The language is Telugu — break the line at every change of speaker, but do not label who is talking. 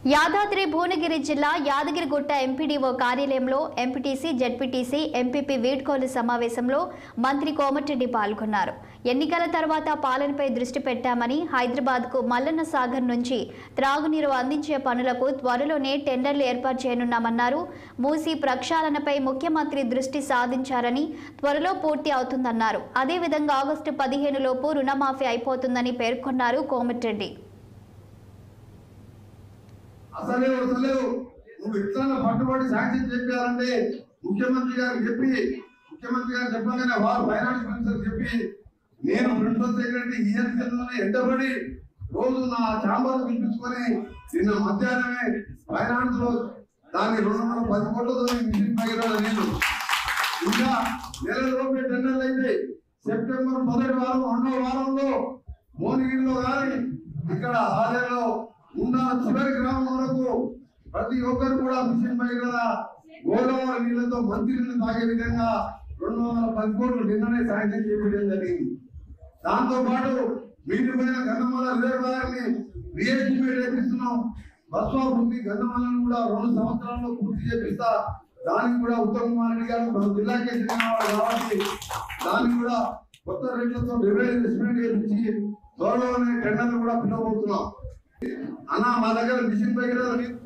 యాదాద్రి భువనగిరి జిల్లా యాదగిరిగుట్ట ఎంపీడీఓ కార్యాలయంలో ఎంపీటీసీ జెడ్పీటీసీ ఎంపీపీ వీడ్కోలు సమావేశంలో మంత్రి కోమటిరెడ్డి పాల్గొన్నారు ఎన్నికల తర్వాత పాలనపై దృష్టి పెట్టామని హైదరాబాద్కు మల్లన్న సాగర్ నుంచి త్రాగునీరు అందించే పనులకు త్వరలోనే టెండర్లు ఏర్పాటు చేయనున్నామన్నారు మూసీ ప్రక్షాళనపై ముఖ్యమంత్రి దృష్టి సాధించారని త్వరలో పూర్తి అవుతుందన్నారు అదేవిధంగా ఆగస్టు పదిహేను లోపు రుణమాఫీ అయిపోతుందని పేర్కొన్నారు కోమటిరెడ్డి
అసలే వస్తలేవు నువ్వు ఇట్లా పట్టుబడి శాంక్షన్ చెప్పారంటే ముఖ్యమంత్రి గారికి చెప్పి ముఖ్యమంత్రి గారు చెప్పగానే వారు ఫైనాన్స్ మినిస్టర్ చెప్పి నేను ప్రిన్సిపల్ సెక్రటరీ ఈఎన్సీలోనే ఎంటబడి రోజు నా ఛాంబర్ పిలిపించుకొని నిన్న మధ్యాహ్నమే ఫైనాన్స్ లో దాన్ని రెండు వందల పది కోట్లతో మిషన్ పగిరాడు నేను ఇంకా నెల లోపే టెండర్లు అయితే సెప్టెంబర్ మొదటి వారం రెండో వారంలో మోనిగిరిలో కానీ ఇక్కడ ఆలయంలో ఉన్న చివరి గ్రామం వరకు ప్రతి ఒక్కరు కూడా మిషన్ పైన గోదావరి నీళ్లతో మంచి నీళ్లు తాగే విధంగా రెండు వందల పది కోట్లు నిన్ననే సాయంత్రం చేపట్టడం జరిగింది దాంతో పాటు మిగిలిపోయిన గంధమాల రిజర్వాయర్ని రీఎస్టిమేట్ చేపిస్తున్నాం బస్ స్టాప్ ఉంది గంధమాలను కూడా రెండు సంవత్సరాల్లో పూర్తి చేపిస్తా దానికి కూడా ఉత్తమ్ కుమార్ రెడ్డి గారు మన జిల్లాకే చెందిన వాడు కాబట్టి దానికి కూడా కొత్త రేట్లతో డివైడ్ ఎస్టిమేట్ చేపించి త్వరలోనే టెండర్లు కూడా పిలవబోతున్నాం అన్న మా దగ్గర మిషన్ దగ్గర